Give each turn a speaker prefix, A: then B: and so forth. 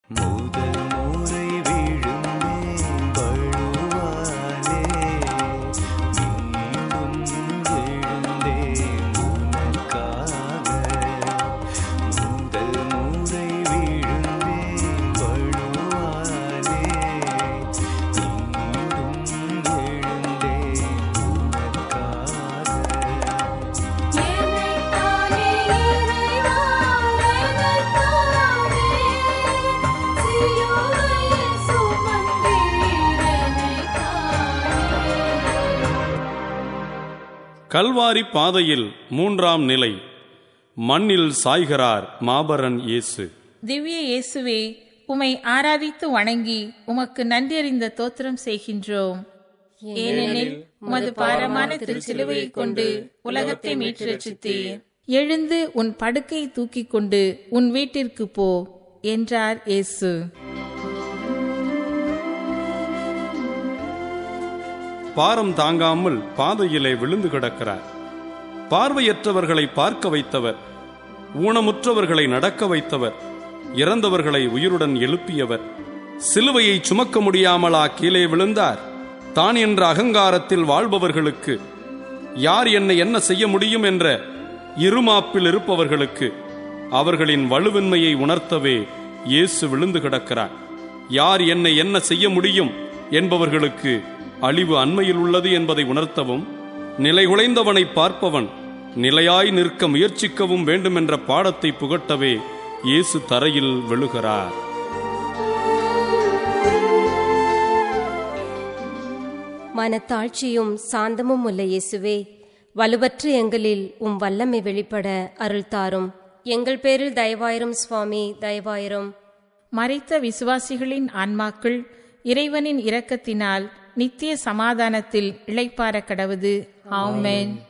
A: முதல் முறை விழுந்தேன் வழுவாலே மீண்டும் எழுந்தேன் உனக்காக முதல் முறை விழுந்தேன் வழுவாலே மீண்டும் எழுந்தேன் உனக்காக
B: என்னைத்தானே இறைவா எனக்கானே சிலுவையில் சுமந்தீர் என்னைத்தானே
C: கல்வாரி பாதையில் மூன்றாம் நிலை மண்ணில் சாய்கிறார் மாபரன் இயேசு
D: திவ்ய இயேசுவே உமை ஆராதித்து வணங்கி உமக்கு நன்றியறிந்த தோத்திரம் செய்கின்றோம் ஏனெனில் உமது பாரமான திருச்சிலுவையை கொண்டு உலகத்தை மீட்டு ரட்சித்தீர் எழுந்து உன் படுக்கை தூக்கிக் கொண்டு உன் வீட்டிற்கு போ என்றார் இயேசு
C: பாரம் தாங்காமல் பாதையிலே விழுந்து கிடக்கிறார் பார்வையற்றவர்களை பார்க்க வைத்தவர் ஊனமுற்றவர்களை நடக்க வைத்தவர் இறந்தவர்களை உயிருடன் எழுப்பியவர் சிலுவையை சுமக்க முடியாமலா கீழே விழுந்தார் தான் என்ற அகங்காரத்தில் வாழ்பவர்களுக்கு யார் என்னை என்ன செய்ய முடியும் என்ற இருமாப்பில் இருப்பவர்களுக்கு அவர்களின் வலுவின்மையை உணர்த்தவே இயேசு விழுந்து கிடக்கிறார் யார் என்னை என்ன செய்ய முடியும் என்பவர்களுக்கு அழிவு அண்மையில் உள்ளது என்பதை உணர்த்தவும் நிலைகுலைந்தவனை பார்ப்பவன் நிலையாய் நிற்க முயற்சிக்கவும் வேண்டுமென்ற பாடத்தை புகட்டவே இயேசு தரையில் விழுகிறார்
E: மனத்தாழ்ச்சியும் சாந்தமும் உள்ள இயேசுவே வலுவற்ற எங்களில் உம் வல்லமை வெளிப்பட அருள் தாரும் எங்கள் பேரில் தயவாயிரும் சுவாமி தயவாயிரும்
D: மறைத்த விசுவாசிகளின் ஆன்மாக்கள் இறைவனின் இரக்கத்தினால் நித்திய சமாதானத்தில் இளைப்பார கடவுது ஆமென்